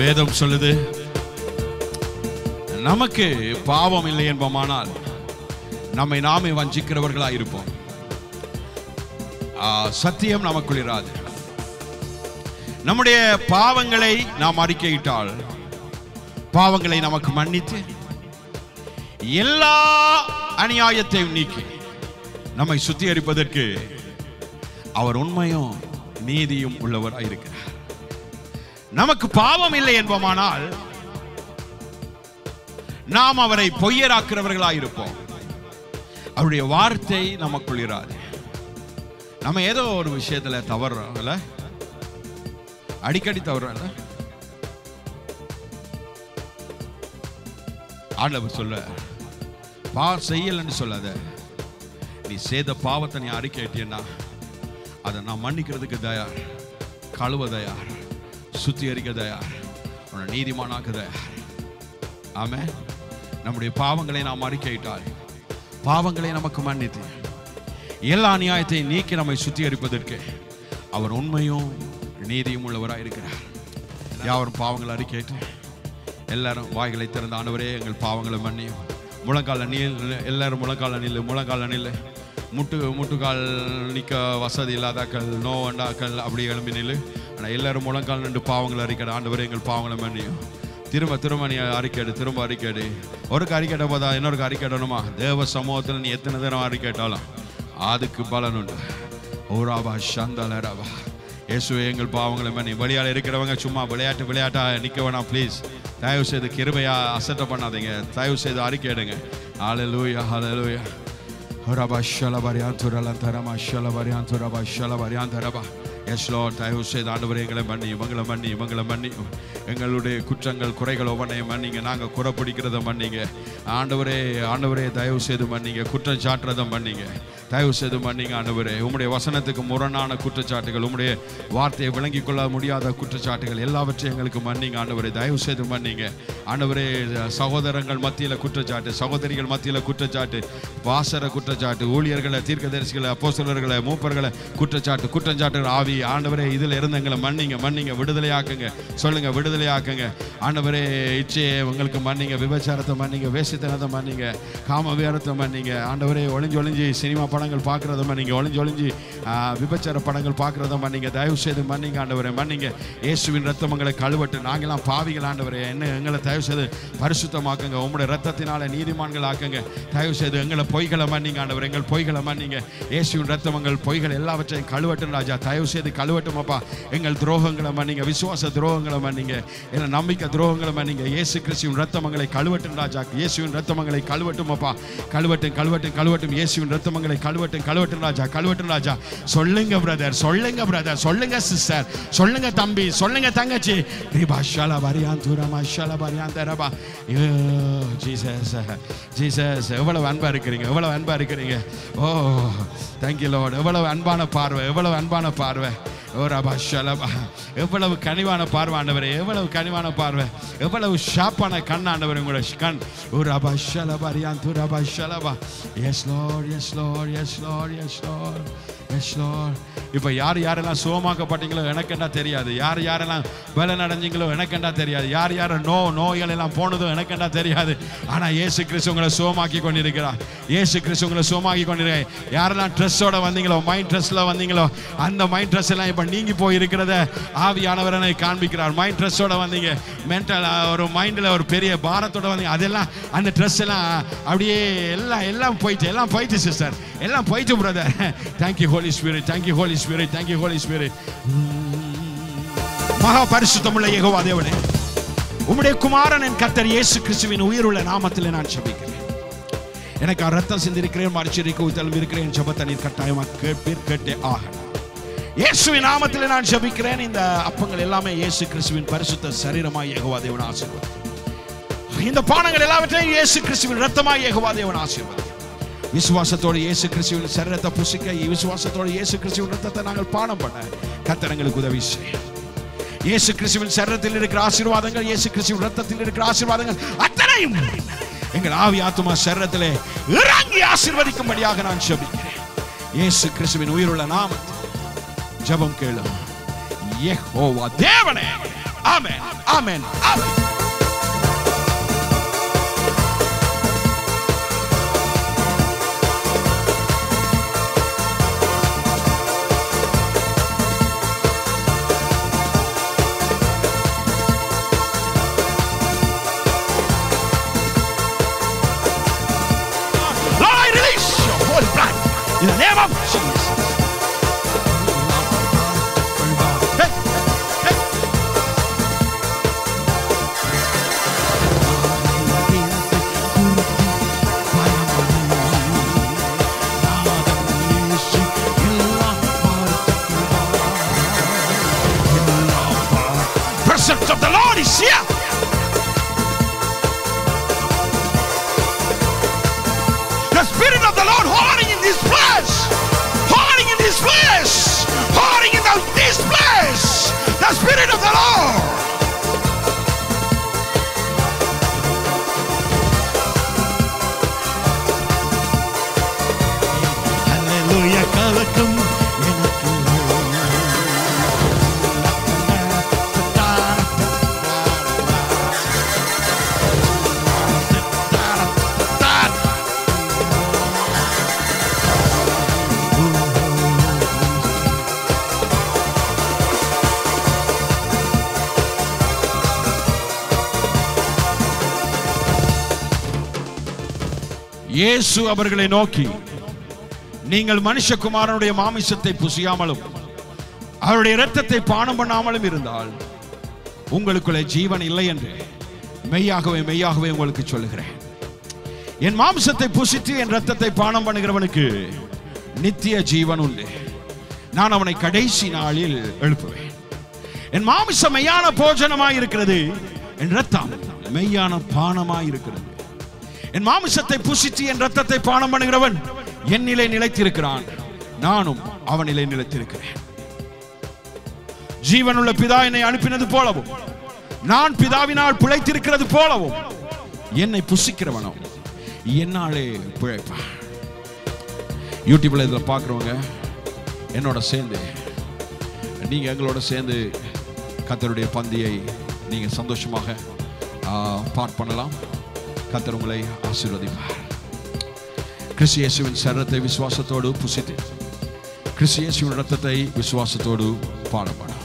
வேதம் சொல்லுது நமக்கு பாவம் இல்லை என்போமானால் நம்மை நாமே வஞ்சிக்கிறவர்களாய் இருப்போம் ஆ, சத்தியம் நமக்குள் இராது நம்முடைய பாவங்களை நாம் அறிக்கையிட்டால் பாவங்களை நமக்கு மன்னித்து எல்லா அநியாயத்தையும் நீக்கி நம்மை சுத்திகரிப்பதற்கு அவர் உண்மையும் நீதியும் உள்ளவராய் இருக்கிறார் நமக்கு பாவம் இல்லை என்போமானால் நாம் அவரை பொய்யராக்கிறவர்களாய் இருப்போம் அவருடைய வார்த்தை நமக்குள் இராது நம்ம ஏதோ ஒரு விஷயத்துல தவறுறோம்ல அடிக்கடி தவறுறோம்ல ஆண்டவர் சொல்ல பா செய்யலன்னு சொல்லாத நீ செய்த பாவத்தை நீ அறிக்கையிட்டீன்னா அதை நான் மன்னிக்கிறதுக்கு தயார் கழுவ தயார் சுத்திகரிக்க தயார் உன்னை நீதிமானாக்க தயார் ஆமே நம்முடைய பாவங்களை நாம் அறிக்கையிட்டால் பாவங்களை நமக்கு மன்னித்து எல்லா நியாயத்தையும் நீக்கி நம்மை சுத்திகரிப்பதற்கு அவர் உண்மையும் நீதியும் உள்ளவராக இருக்கிறார் யாவரும் பாவங்களை அறிக்கையிட்டு எல்லாரும் வாய்களை திறந்த ஆண்டவரே எங்கள் பாவங்களை மன்னியும் முழங்கால் அணியில் எல்லாரும் முழங்கால் அணியில் முழங்கால் அணியில் முட்டு முட்டுக்கால் நிற்க வசதி இல்லாதாக்கள் நோவண்டாக்கள் அப்படி எழும்பி நில்லு ஆனால் எல்லாரும் முழங்கால் நின்று பாவங்களை அறிக்கை ஆண்டவரே எங்கள் பாவங்களை மன்னியும் திரும்ப திரும்ப நீ அறிக்கைடு திரும்ப அறிக்கைடு ஒருக்கு அறிக்கையிட போதா இன்னொருக்கு அறிக்கையிடணுமா தேவ சமூகத்தில் நீ எத்தனை தரம் அறிக்கையிட்டாலும் அதுக்கு பலன் உண்டு ஓராபா சந்தலராபா இயேசுவே எங்கள் பாவங்களை மன்னி வழியால் இருக்கிறவங்க சும்மா விளையாட்டு விளையாட்டா நிற்க வேணாம் ப்ளீஸ் தயவு செய்து கிருபையா அசட்டை பண்ணாதீங்க தயவு செய்து அறிக்கை எடுங்க ஹalleluya ஹalleluya ரபா ஷலபரியாந்துரலன் தரமா ஷலபரியாந்துரபா ஷலபரியாந்தரபா எஸ் லார்ட் தயவு செய்து ஆண்டவரே எங்களை மன்னி இவங்களை மன்னி இவங்களை மன்னி எங்களுடைய குற்றங்கள் குறைகள் ஒவ்வொன்றையும் மன்னிங்க நாங்கள் குறை பிடிக்கிறத மன்னிங்க ஆண்டவரே ஆண்டவரே தயவு செய்து மன்னிங்க குற்றம் சாட்டுறதை மன்னிங்க தயவு செய்து மன்னிங்க ஆண்டவரே உம்முடைய வசனத்துக்கு முரணான குற்றச்சாட்டுகள் உம்முடைய வார்த்தையை விளங்கிக் கொள்ள முடியாத குற்றச்சாட்டுகள் எல்லாவற்றையும் எங்களுக்கு மன்னிங்க ஆண்டவரே தயவு செய்து மன்னிங்க ஆண்டவரே சகோதரங்கள் மத்தியில் குற்றச்சாட்டு சகோதரிகள் மத்தியில் குற்றச்சாட்டு வாசர குற்றச்சாட்டு ஊழியர்களை தீர்க்கதரிசிகளை அப்போஸ்தலர்களை மூப்பர்களை குற்றச்சாட்டு குற்றச்சாட்டுகள் ஆவி ஆண்டவரே இதில் இருந்து எங்களை மன்னிங்க மன்னிங்க விடுதலையாக்குங்க சொல்லுங்க விடுதலையாக்குங்க ஆண்டவரே இச்சையை உங்களுக்கு மன்னிங்க விபச்சாரத்தை மன்னிங்க வேசித்தனத்தை மன்னிங்க காம விகாரத்தை மன்னிங்க ஆண்டவரே ஒளிஞ்சு ஒளிஞ்சு சினிமா படங்கள் பார்க்குறத மன்னிங்க ஒளிஞ்சு ஒளிஞ்சு ஆ, விபச்சார படங்கள் பார்க்குறத மன்னிங்க தயவு செய்து மன்னிங்க ஆண்டவரே மன்னிங்க இயேசுவின் ரத்தம் எங்களை கழுவட்டு நாங்களாம் பாவிகள் ஆண்டவரே என்ன எங்களை தயவு செய்து பரிசுத்தமாக்குங்க உம்முடைய ரத்தத்தினால நீதிமான்கள் ஆக்குங்க தயவு செய்து எங்களை பொய்களை மன்னிங்க ஆண்டவர் எங்கள் பொய்களை மன்னிங்க இயேசுவின் ரத்தம் எங்கள் பொய்கள் எல்லாவற்றையும் கழுவட்டும் ராஜா தயவு செய்து கழுவட்டும் அப்பா எங்கள் துரோகங்களை மன்னிங்க விசுவாச துரோகங்களை மன்னிங்க எங்கள் நம்பிக்கை துரோகங்களை மன்னிங்க இயேசு கிறிஸ்துவின் ரத்தம் எங்களை கழுவட்டும் ராஜா இயேசுவின் ரத்தம் எங்களை கழுவட்டும் அப்பா கழுவட்டும் கழுவட்டும் கழுவட்டும் இயேசுவின் ரத்தம் எங்களை கழுவட்டும் கழுவட்டும் ராஜா கழுவட்டும் ராஜா சொல்லுங்க பிரதர் சொல்லுங்க பிரதர் சொல்லுங்க சிஸ்டர் சொல்லுங்க தம்பி சொல்லுங்க தங்கச்சி ரிபா ஷலா பரியான் தூரமா ஷலா பரியான் தரபா ஜீசஸ் ஜீசஸ் எவ்வளவு அன்பா இருக்கிறீங்க எவ்வளவு அன்பா இருக்கிறீங்க ஓ தேங்க்யூ லோட் எவ்வளவு அன்பான பார்வை எவ்வளவு அன்பான பார்வை ஓ ரபா ஷலபா எவ்வளவு கனிவான பார்வை ஆண்டவரே எவ்வளவு கனிவான பார்வை எவ்வளவு ஷாப்பான கண் ஆண்டவர் உங்களோட கண் ஓ ரபா ஷலபா ரியான் து ரபா ஷலபா yes Lord yes Lord yes Lord yes Lord yes Lord இப்போ யார் யாரெல்லாம் சுகமாக்கப்பட்டீங்களோ எனக்கு என்ன தெரியாது யார் யாரெல்லாம் பலன் அடைஞ்சீங்களோ எனக்கு என்ன தெரியாது யார் யார் நோ நோய்கள் எல்லாம் போனதோ எனக்கு என்ன தெரியாது ஆனால் இயேசு கிறிஸ்து உங்களை சுகமாக்கி கொண்டிருக்கிறார் இயேசு கிறிஸ்து உங்களை சுகமாக்கி கொண்டிருக்கிறார் யாரெல்லாம் ட்ரெஸ்ஸோட வந்தீங்களோ மைண்ட் ட்ரெஸ்ல வந்தீங்களோ அந்த மைண்ட் ட்ரெஸ் எல்லாம் இப்போ நீங்கி போய் இருக்கிறத ஆவியானவர் எனக்கு காண்பிக்கிறார் மைண்ட் ட்ரெஸ்ஸோட வந்தீங்க மென்டல் ஒரு மைண்டில் ஒரு பெரிய பாரத்தோட வந்தீங்க அதெல்லாம் அந்த ட்ரெஸ் எல்லாம் அப்படியே எல்லாம் எல்லாம் போயிட்டு எல்லாம் போயிட்டு சிஸ்டர் எல்லாம் போயிட்டு brother thank you Holy Spirit thank you Holy Spirit thank you Holy Spirit மகா பரிசுத்தமுள்ள யெகோவா தேவனே உம்முடைய குமாரன் என் கர்த்தர் இயேசு கிறிஸ்துவின் உயிருள்ள நாமத்தில் நான் ஜெபிக்கிறேன் எனக்கு ரத்தம் சிந்திருக்கிறேன் மறிச்சிருக்க உத்தலும் இருக்கிறேன் ஜபத்தை நீர் கட்டாயமாக கேட்பீர் கேட்டே ஆக இயேசுவின் நாமத்தில் நான் ஜெபிக்கிறேன் இந்த அப்பங்கள் எல்லாமே இயேசு கிறிஸ்துவின் பரிசுத்த சரீரமாய் யெகோவா தேவன் ஆசீர்வாதம் இந்த பானங்கள் எல்லாவற்றையும் இயேசு கிறிஸ்துவின் ரத்தமாய் யெகோவா தேவன் ஆசீர்வாதம் விசுவாசத்தோடு இயேசு கிறிஸ்துவின் சரீரத்தை புசிக்க விசுவாசத்தோடு இயேசு கிறிஸ்துவின் ரத்தத்தை நாங்கள் பானம் பண்ண கர்த்தர் எங்களுக்கு உதவி செய்யும் இயேசு கிறிஸ்துவின் சரீரத்தில் இருக்கிற ஆசீர்வாதங்கள் இயேசு கிறிஸ்துவின் ரத்தத்தில் இருக்கிற ஆசீர்வாதங்கள் அத்தனையும் எங்கள் ஆவி ஆத்துமா சரீரத்திலே இறங்கி ஆசீர்வதிக்கும்படியாக நான் ஜெபிக்கிறேன் இயேசு கிறிஸ்துவின் உயிருள்ள நாமத்தில் ஜெபம் கேளு யெகோவா தேவனே ஆமென் ஆமென் ஆமென் Lord, I release your holy blood in the name of Jesus. Hey, hey. Presence of the Lord is here. The Spirit of the Lord hovering in this place. Hovering in this place. Hovering in the- this place. The Spirit of the Lord. Hallelujah, கலக்கம் எனக்கு இயேசு அவர்களை நோக்கி நீங்கள் மனுஷகுமாரனுடைய மாமிசத்தை புசியாமலும் அவருடைய இரத்தத்தை பானம் பண்ணாமலும் இருந்தால் உங்களுக்குள்ளே ஜீவன் இல்லை என்று மெய்யாகவே மெய்யாகவே உங்களுக்கு சொல்லுகிறேன் என் மாம்சத்தை புசித்து என் இரத்தத்தை பானம் பண்ணுகிறவனுக்கு நித்திய ஜீவன் உண்டு நான் அவனை கடைசி நாளில் எழுப்புவேன் என் மாமிசம் மெய்யான போஜனமாய் இருக்கிறது என் ரத்தம் மெய்யான பானமாய் இருக்கிறது என் மாமிசத்தை புசித்து என் ரத்தத்தை பானம் பண்ணுகிறவன் என்னிலே நிலைத்திருக்கிறான் நானும் அவனிலே நிலைத்திருக்கிறேன் ஜீவனுள்ள பிதா என்னை அனுப்பினது போலவும் நான் பிதாவினால் பிழைத்திருக்கிறது போலவும் என்னை புசிக்கிறவனும் என்னாலே பிழைப்பான் யூடியூப்ல இதில் பார்க்குறவங்க என்னோட சேர்ந்து நீங்க எங்களோட சேர்ந்து கத்தருடைய பந்தியை நீங்க சந்தோஷமாக பாட் பண்ணலாம் கத்தர் உங்களை ஆசீர்வதிப்பார் கிறிஸ்து இயேசுவின் சரத்தை விசுவாசத்தோடு புசித்து கிறிஸ்து இயேசுவின் ரத்தத்தை விசுவாசத்தோடு பாடப்படும்